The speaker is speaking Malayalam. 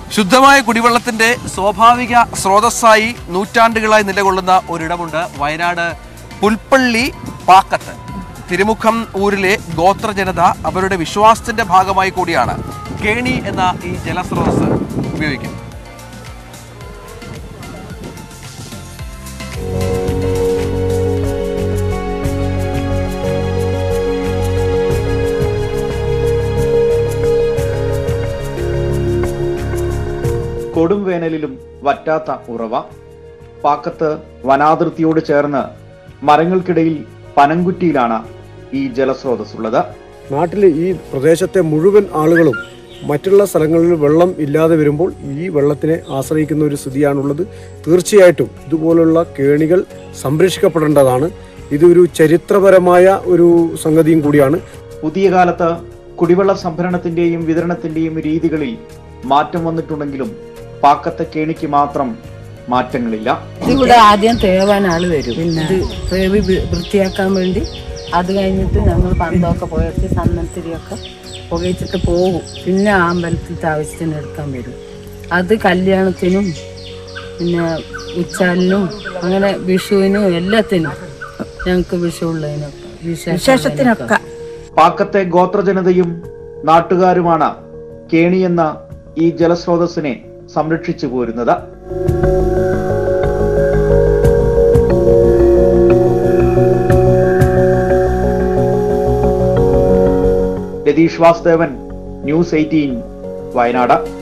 ശുദ്ധമായ കുടിവെള്ളത്തിന്റെ സ്വാഭാവിക സ്രോതസ്സായി നൂറ്റാണ്ടുകളായി നിലകൊള്ളുന്ന ഒരിടമുണ്ട് വയനാട് പുൽപ്പള്ളി പാക്കത്ത് തിരുമുഖം ഊരിലെ ഗോത്രജനത അവരുടെ വിശ്വാസത്തിന്റെ ഭാഗമായി കൂടിയാണ് കേണി എന്ന ഈ ജലസ്രോതസ് ഉപയോഗിക്കുന്നത് കൊടും വേനലിലും വറ്റാത്ത ഉറവ പാക്കത്ത് വനാതിർത്തിയോട് ചേർന്ന് മരങ്ങൾക്കിടയിൽ പനങ്കുറ്റിയിലാണ് ഈ ജലസ്രോതസ് ഉള്ളത് നാട്ടിലെ ഈ പ്രദേശത്തെ മുഴുവൻ ആളുകളും മറ്റുള്ള സ്ഥലങ്ങളിൽ വെള്ളം ഇല്ലാതെ വരുമ്പോൾ ഈ വെള്ളത്തിനെ ആശ്രയിക്കുന്ന ഒരു സ്ഥിതിയാണുള്ളത് തീർച്ചയായിട്ടും ഇതുപോലുള്ള കേണികൾ സംരക്ഷിക്കപ്പെടേണ്ടതാണ് ഇതൊരു ചരിത്രപരമായ ഒരു സംഗതിയും കൂടിയാണ് പുതിയ കാലത്ത് കുടിവെള്ള സംഭരണത്തിന്റെയും വിതരണത്തിന്റെയും രീതികളിൽ മാറ്റം വന്നിട്ടുണ്ടെങ്കിലും പാക്കത്തെ കേണിക്ക് മാത്രം മാറ്റങ്ങളില്ല ഇതിവിടെ ആദ്യം തേവാൻ ആള് വരും ഇത് തേവി വൃ- വൃത്തിയാക്കാൻ വേണ്ടി അത് കഴിഞ്ഞിട്ട് ഞങ്ങൾ പന്തൊക്കെ പോയിട്ട് സന്നത്തിരിയൊക്കെ പുകയിച്ചിട്ട് പോകും പിന്നെ ആ അമ്പലത്തിലത്തെ ആവശ്യത്തിന് എടുക്കാൻ വരും അത് കല്യാണത്തിനും പിന്നെ ഉച്ചാലിനും അങ്ങനെ വിഷുവിനും എല്ലാത്തിനും ഞങ്ങൾക്ക് വിഷു ഉള്ളതിനൊക്കെ വിശേഷത്തിനൊക്കെ പാക്കത്തെ ഗോത്രജനതയും നാട്ടുകാരുമാണ് കേണി എന്ന ഈ ജലസ്രോതസ്സിനെ സംരക്ഷിച്ചു പോരുന്നത് രതീഷ് വാസ്തവൻ ന്യൂസ് എയ്റ്റീൻ വയനാട്